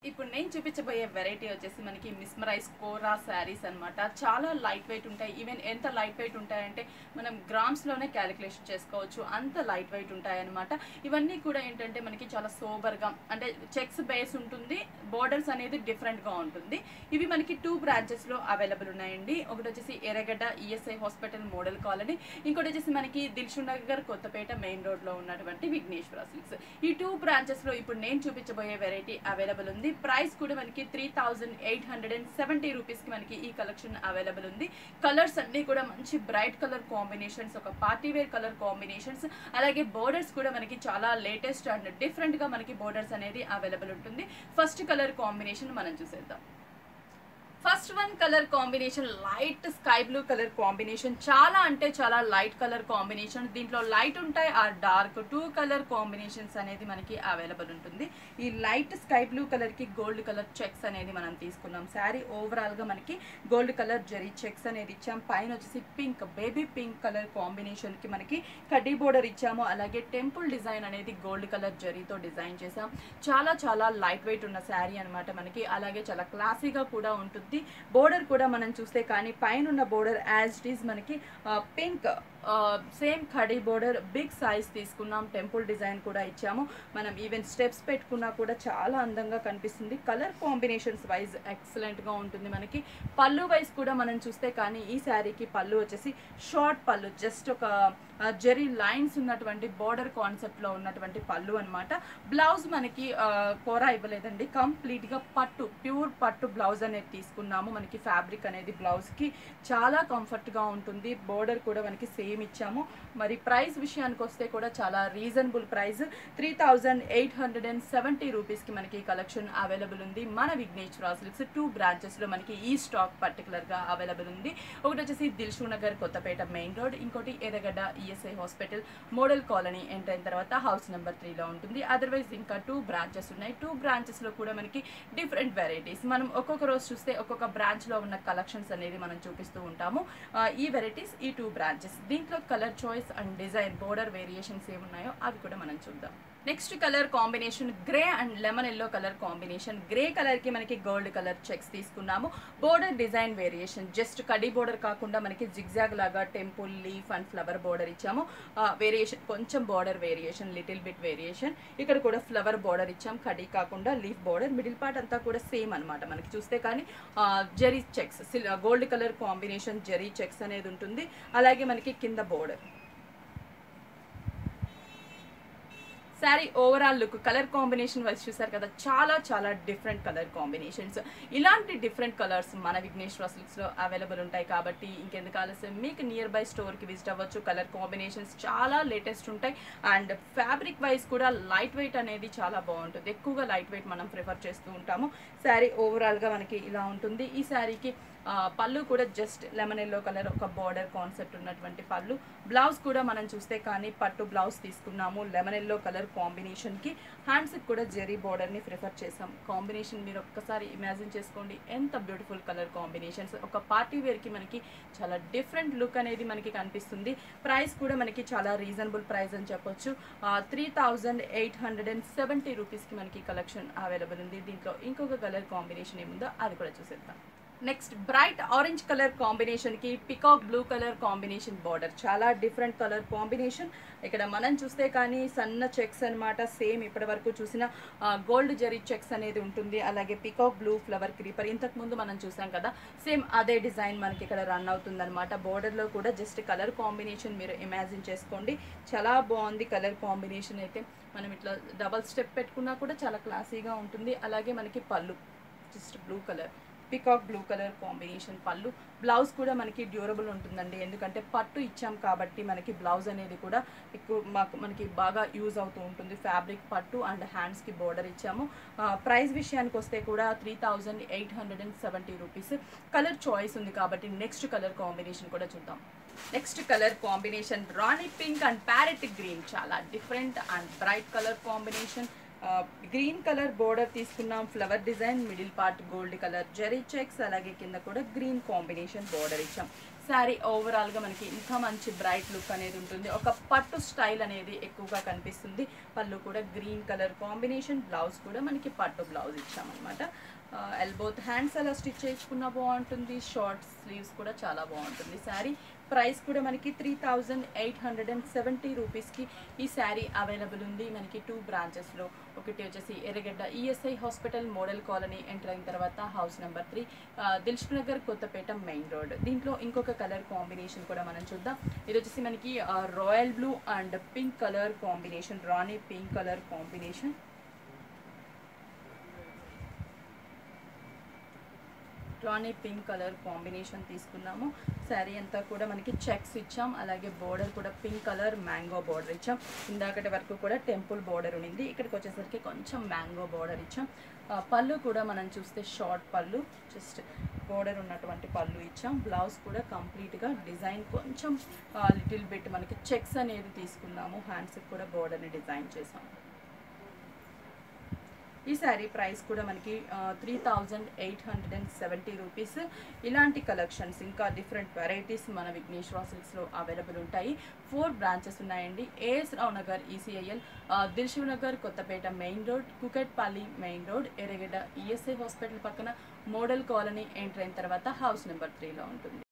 ఇప్పుడు నేను చూపించబోయే వెరైటీ వచ్చేసి మనకి మిస్మరైజ్ కోరా శారీస్ అన్నమాట చాలా లైట్ వెయిట్ ఉంటాయి ఈవెన్ ఎంత లైట్ వెయిట్ ఉంటాయంటే మనం గ్రామ్స్లోనే క్యాలిక్యులేషన్ చేసుకోవచ్చు అంత లైట్ వెయిట్ ఉంటాయి అనమాట ఇవన్నీ కూడా ఏంటంటే మనకి చాలా సోబర్గా అంటే చెక్స్ బేస్ ఉంటుంది బోర్డర్స్ అనేది డిఫరెంట్గా ఉంటుంది ఇవి మనకి టూ బ్రాంచెస్లో అవైలబుల్ ఉన్నాయండి ఒకటి వచ్చేసి Erragadda ESI hospital model colony ఇంకోటి వచ్చేసి మనకి దిల్షు నగర్ కొత్తపేట మెయిన్ రోడ్లో ఉన్నటువంటి విఘ్నేశ్వర సిల్క్స్ ఈ టూ బ్రాంచెస్లో ఇప్పుడు నేను చూపించబోయే వెరైటీ అవైలబుల్ ఉంది ప్రైస్ కూడా మనకి three thousand eight hundred and seventy రూపీస్కి మనకి ఈ కలెక్షన్ అవైలబుల్ ఉంది కలర్స్ అన్నీ కూడా మంచి బ్రైట్ కలర్ కాంబినేషన్స్ ఒక పార్టీ వేర్ కలర్ కాంబినేషన్స్ అలాగే బోర్డర్స్ కూడా మనకి చాలా లేటెస్ట్ అండ్ డిఫరెంట్గా మనకి బోర్డర్స్ అనేది అవైలబుల్ ఉంటుంది ఫస్ట్ కలర్ కాంబినేషన్ మనం చూసేద్దాం first one colour combination light sky blue colour combination చాలా అంటే చాలా లైట్ కలర్ కాంబినేషన్ దీంట్లో లైట్ ఉంటాయి ఆ డార్క్ టూ కలర్ కాంబినేషన్స్ అనేది మనకి అవైలబుల్ ఉంటుంది ఈ లైట్ స్కై బ్లూ కలర్ కి గోల్డ్ కలర్ చెక్స్ అనేది మనం తీసుకున్నాం శారీ ఓవరాల్ గా మనకి గోల్డ్ కలర్ జరీ చెక్స్ అనేది ఇచ్చాం పైన వచ్చేసి pink baby pink colour combination కి మనకి కడ్డీ బోర్డర్ ఇచ్చాము అలాగే టెంపుల్ డిజైన్ అనేది గోల్డ్ కలర్ జరీతో డిజైన్ చేసాం చాలా చాలా లైట్ వెయిట్ ఉన్న శారీ అన్నమాట మనకి అలాగే చాలా క్లాసీగా కూడా ఉంటుంది బోర్డర్ కూడా మనం చూస్తే కానీ పైన ఉన్న బోర్డర్ యాజ్ ఇట్ ఈస్ మనకి పింక్ సేమ్ ఖడీ బోర్డర్ బిగ్ సైజ్ తీసుకున్నాం టెంపుల్ డిజైన్ కూడా ఇచ్చాము మనం ఈవెన్ స్టెప్స్ పెట్టుకున్నా కూడా చాలా అందంగా కనిపిస్తుంది కలర్ కాంబినేషన్స్ వైజ్ ఎక్సలెంట్గా ఉంటుంది మనకి పళ్ళు వైజ్ కూడా మనం చూస్తే కానీ ఈ శారీకి పళ్ళు వచ్చేసి షార్ట్ పళ్ళు జస్ట్ ఒక జెరీ లైన్స్ ఉన్నటువంటి బార్డర్ కాన్సెప్ట్లో ఉన్నటువంటి పళ్ళు అనమాట బ్లౌజ్ మనకి కూర ఇవ్వలేదండి కంప్లీట్గా పట్టు ప్యూర్ పట్టు బ్లౌజ్ అనేది తీసుకున్నాము మనకి ఫ్యాబ్రిక్ అనేది బ్లౌజ్కి చాలా కంఫర్ట్గా ఉంటుంది బోర్డర్ కూడా మనకి సేమ్ ఇచ్చాము మరి ప్రైస్ విషయానికి వస్తే కూడా చాలా reasonable price three thousand eight hundred and seventy రూపీస్కి మనకి కలెక్షన్ అవైలబుల్ ఉంది మన విఘ్నేశ్వర సిల్క్స్ టూ బ్రాంచెస్లో మనకి ఈ స్టాక్ పర్టికులర్గా అవైలబుల్ ఉంది ఒకటి వచ్చేసి దిల్షు నగర్ కొత్తపేట మెయిన్ రోడ్ ఇంకోటి Erragadda ESI hospital model colony enter అయిన తర్వాత హౌస్ నెంబర్ త్రీలో ఉంటుంది అదర్వైజ్ ఇంకా టూ బ్రాంచెస్ ఉన్నాయి టూ బ్రాంచెస్లో కూడా మనకి డిఫరెంట్ వెరైటీస్ మనం ఒక్కొక్క రోజు చూస్తే ఒక్కొక్క బ్రాంచ్లో ఉన్న కలెక్షన్స్ అనేది మనం చూపిస్తూ ఉంటాము ఆ, ఈ వెరైటీస్ ఈ టూ బ్రాంచెస్ దీంట్లో colour choice and design border variations ఏమున్నాయో అవి కూడా మనం చూద్దాం next colour combination grey and lemon yellow colour combination grey colour కి మనకి గోల్డ్ కలర్ చెక్స్ తీసుకున్నాము బోర్డర్ డిజైన్ వేరియేషన్ జస్ట్ కడీ బోర్డర్ కాకుండా మనకి జిగ్జాగ్ లాగా temple leaf and flower border ఇచ్చాము వేరియేషన్ కొంచెం border variation little bit variation ఇక్కడ కూడా ఫ్లవర్ బోర్డర్ ఇచ్చాం కడీ కాకుండా లీఫ్ బోర్డర్ మిడిల్ పార్ట్ అంతా కూడా సేమ్ అన్నమాట మనకి చూస్తే కానీ zari checks gold colour combination zari checks అనేది ఉంటుంది అలాగే మనకి కింద border sari overall look colour combination wise చూసారు కదా చాలా చాలా డిఫరెంట్ కలర్ కాంబినేషన్స్ ఇలాంటి డిఫరెంట్ కలర్స్ మన విఘ్నేశ్వర సిల్క్స్లో అవైలబుల్ ఉంటాయి కాబట్టి ఇంకెందుకు ఆలస్యం మీకు నియర్ బై స్టోర్కి విజిట్ అవ్వచ్చు కలర్ కాంబినేషన్స్ చాలా లేటెస్ట్ ఉంటాయి అండ్ ఫ్యాబ్రిక్ వైజ్ కూడా లైట్ వెయిట్ అనేది చాలా బాగుంటుంది ఎక్కువగా లైట్ వెయిట్ మనం ప్రిఫర్ చేస్తూ ఉంటాము శారీ ఓవరాల్గా మనకి ఇలా ఉంటుంది ఈ శారీకి ఆ, పళ్ళు కూడా జస్ట్ లెమన్ ఎల్లో కలర్ ఒక బార్డర్ కాన్సెప్ట్ ఉన్నటువంటి పళ్ళు బ్లౌజ్ కూడా మనం చూస్తే కానీ పట్టు బ్లౌజ్ తీసుకున్నాము లెమన్ ఎల్లో కలర్ కాంబినేషన్కి హ్యాండ్స్కి కూడా జెరీ బార్డర్ని ప్రిఫర్ చేసాం కాంబినేషన్ మీరు ఒక్కసారి ఇమాజిన్ చేసుకోండి ఎంత బ్యూటిఫుల్ కలర్ కాంబినేషన్స్ ఒక పార్టీ వేర్కి మనకి చాలా డిఫరెంట్ లుక్ అనేది మనకి కనిపిస్తుంది ప్రైస్ కూడా మనకి చాలా రీజనబుల్ ప్రైస్ అని చెప్పొచ్చు three thousand eight hundred and seventy రూపీస్కి మనకి కలెక్షన్ అవైలబుల్ ఉంది దీంట్లో ఇంకొక కలర్ కాంబినేషన్ ఏముందో అది కూడా చూసేద్దాం next bright orange colour combination కి peacock blue colour combination border చాలా డిఫరెంట్ కలర్ కాంబినేషన్ ఇక్కడ మనం చూస్తే కానీ సన్న చెక్స్ అన్నమాట సేమ్ ఇప్పటి వరకు చూసిన గోల్డ్ జరీ చెక్స్ అనేది ఉంటుంది అలాగే పికాక్ బ్లూ ఫ్లవర్ క్రీపర్ ఇంతకు ముందు మనం చూసాం కదా సేమ్ అదే డిజైన్ మనకి ఇక్కడ రన్ అవుతుంది అనమాట లో కూడా జస్ట్ కలర్ కాంబినేషన్ మీరు ఇమాజిన్ చేసుకోండి చాలా బాగుంది కలర్ కాంబినేషన్ అయితే మనం ఇట్లా డబల్ స్టెప్ పెట్టుకున్నా కూడా చాలా క్లాసీగా ఉంటుంది అలాగే మనకి pallu just blue colour peacock blue colour combination pallu blouse కూడా మనకి డ్యూరబుల్ ఉంటుందండి ఎందుకంటే పట్టు ఇచ్చాం కాబట్టి మనకి బ్లౌజ్ అనేది కూడా ఎక్కువ మాకు మనకి బాగా యూజ్ అవుతూ ఉంటుంది ఫ్యాబ్రిక్ పట్టు అండ్ హ్యాండ్స్కి బోర్డర్ ఇచ్చాము ప్రైస్ విషయానికి వస్తే కూడా three thousand eight hundred and seventy rupees colour choice ఉంది కాబట్టి నెక్స్ట్ కలర్ కాంబినేషన్ కూడా చూద్దాం next colour combination rani pink and parrot green చాలా different and bright colour combination green colour border తీసుకున్నాం flower design middle part gold colour zari checks అలాగే కింద కూడా green combination border ఇచ్చాం శారీ ఓవరాల్గా మనకి ఇంత మంచి బ్రైట్ లుక్ అనేది ఉంటుంది ఒక పట్టు స్టైల్ అనేది ఎక్కువగా కనిపిస్తుంది పళ్ళు కూడా గ్రీన్ కలర్ కాంబినేషన్ బ్లౌజ్ కూడా మనకి పట్టు బ్లౌజ్ ఇచ్చామన్నమాట ఎల్బోత్ హ్యాండ్స్ అలా స్టిచ్ చేసుకున్నా బాగుంటుంది షార్ట్ స్లీవ్స్ కూడా చాలా బాగుంటుంది శారీ ప్రైస్ కూడా మనకి three thousand eight hundred and seventy రూపీస్కి ఈ శారీ అవైలబుల్ ఉంది మనకి టూ బ్రాంచెస్లో ఒకటి వచ్చేసి Erragadda ESI hospital model colony enter అయిన తర్వాత house number three Dilsukh Nagar Kothapet main road దీంట్లో ఇంకొక కలర్ కాంబినేషన్ కూడా మనం చూద్దాం ఇది వచ్చేసి మనకి royal blue and pink colour combination rani pink colour combination rani pink colour combination తీసుకున్నాము శారీ అంతా కూడా మనకి చెక్స్ ఇచ్చాం అలాగే బోర్డర్ కూడా పింక్ కలర్ మ్యాంగో బోర్డర్ ఇచ్చాం ఇందాకటి వరకు కూడా టెంపుల్ బోర్డర్ ఉండింది ఇక్కడికి వచ్చేసరికి కొంచెం మ్యాంగో బోర్డర్ ఇచ్చాం ఆ, పళ్ళు కూడా మనం చూస్తే షార్ట్ పళ్ళు జస్ట్ బోర్డర్ ఉన్నటువంటి పళ్ళు ఇచ్చాం బ్లౌజ్ కూడా కంప్లీట్గా డిజైన్ కొంచెం లిటిల్ బిట్ మనకి చెక్స్ అనేది తీసుకున్నాము హ్యాండ్స్కి కూడా బోర్డర్ని డిజైన్ చేసాం ఈ శారీ ప్రైస్ కూడా మనకి three thousand eight hundred and seventy rupees ఇలాంటి కలెక్షన్స్ ఇంకా డిఫరెంట్ వెరైటీస్ మన విఘ్నేశ్వర సిల్క్స్లో అవైలబుల్ ఉంటాయి ఫోర్ బ్రాంచెస్ ఉన్నాయండి AS Rao Nagar ECIL Dilsukh Nagar Kothapet main road Kukatpally main road Erragadda ESI hospital పక్కన మోడల్ కాలనీ ఎంటర్ అయిన తర్వాత హౌస్ నెంబర్ త్రీలో ఉంటుంది